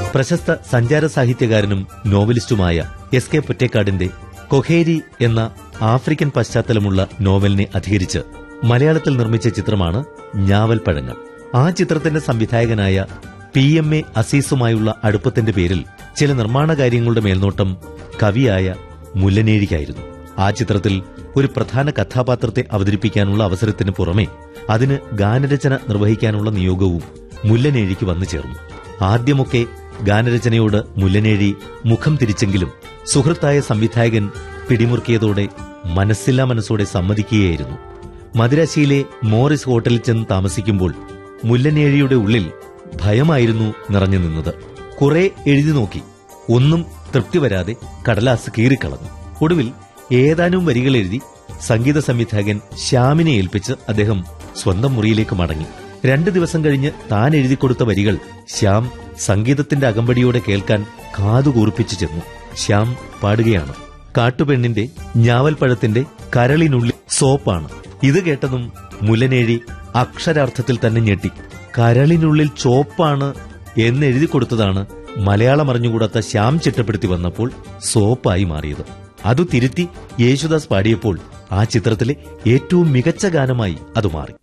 പ്രശസ്ത സഞ്ചാര സാഹിത്യകാരനും നോവലിസ്റ്റുമായ S K പൊറ്റേക്കാടിന്റെ കൊഹേരി എന്ന ആഫ്രിക്കൻ പശ്ചാത്തലമുള്ള നോവലിനെ അധികരിച്ച് മലയാളത്തിൽ നിർമ്മിച്ച ചിത്രമാണ് ഞാവൽപ്പഴങ്ങൾ ആ ചിത്രത്തിന്റെ സംവിധായകനായ പി എം എ അസീസുമായുള്ള അടുപ്പത്തിന്റെ പേരിൽ ചില നിർമ്മാണ കാര്യങ്ങളുടെ മേൽനോട്ടം കവിയായ മുല്ലനേഴിക്കായിരുന്നു ആ ചിത്രത്തിൽ ഒരു പ്രധാന കഥാപാത്രത്തെ അവതരിപ്പിക്കാനുള്ള അവസരത്തിന് പുറമെ അതിന് ഗാനരചന നിർവഹിക്കാനുള്ള നിയോഗവും മുല്ലനേഴിക്ക് വന്നു ചേർന്നു ആദ്യമൊക്കെ ഗാനരചനയോട് മുല്ലനേഴി മുഖം തിരിച്ചെങ്കിലും സുഹൃത്തായ സംവിധായകൻ പിടിമുറുക്കിയതോടെ മനസ്സില്ലാ മനസ്സോടെ സമ്മതിക്കുകയായിരുന്നു മദിരാശിയിലെ മോറിസ് ഹോട്ടലിൽ ചെന്ന് താമസിക്കുമ്പോൾ മുല്ലനേഴിയുടെ ഉള്ളിൽ ഭയമായിരുന്നു നിറഞ്ഞു നിന്നത് കുറെ എഴുതി നോക്കി ഒന്നും തൃപ്തി വരാതെ കടലാസ് കീറിക്കളഞ്ഞു ഒടുവിൽ ഏതാനും വരികൾ എഴുതി സംഗീത സംവിധായകൻ ശ്യാമിനെ ഏൽപ്പിച്ച് അദ്ദേഹം സ്വന്തം മുറിയിലേക്ക് മടങ്ങി രണ്ടു ദിവസം കഴിഞ്ഞ് താൻ എഴുതി കൊടുത്ത വരികൾ ശ്യാം സംഗീതത്തിന്റെ അകമ്പടിയോടെ കേൾക്കാൻ കാതുകൂർപ്പിച്ചു ചെന്നു ശ്യാം പാടുകയാണ് കാട്ടുപെണ്ണിന്റെ ഞാവൽപ്പഴത്തിന്റെ കരളിനുള്ളിൽ സോപ്പാണ് ഇത് കേട്ടതും മുല്ലനേഴി അക്ഷരാർത്ഥത്തിൽ തന്നെ ഞെട്ടി കരളിനുള്ളിൽ ചോപ്പാണ് എന്നെഴുതി കൊടുത്തതാണ് മലയാളം അറിഞ്ഞുകൂടാത്ത ശ്യാം ചിട്ടപ്പെടുത്തി വന്നപ്പോൾ സോപ്പായി മാറിയത് അതു തിരുത്തി യേശുദാസ് പാടിയപ്പോൾ ആ ചിത്രത്തിലെ ഏറ്റവും മികച്ച ഗാനമായി അത് മാറി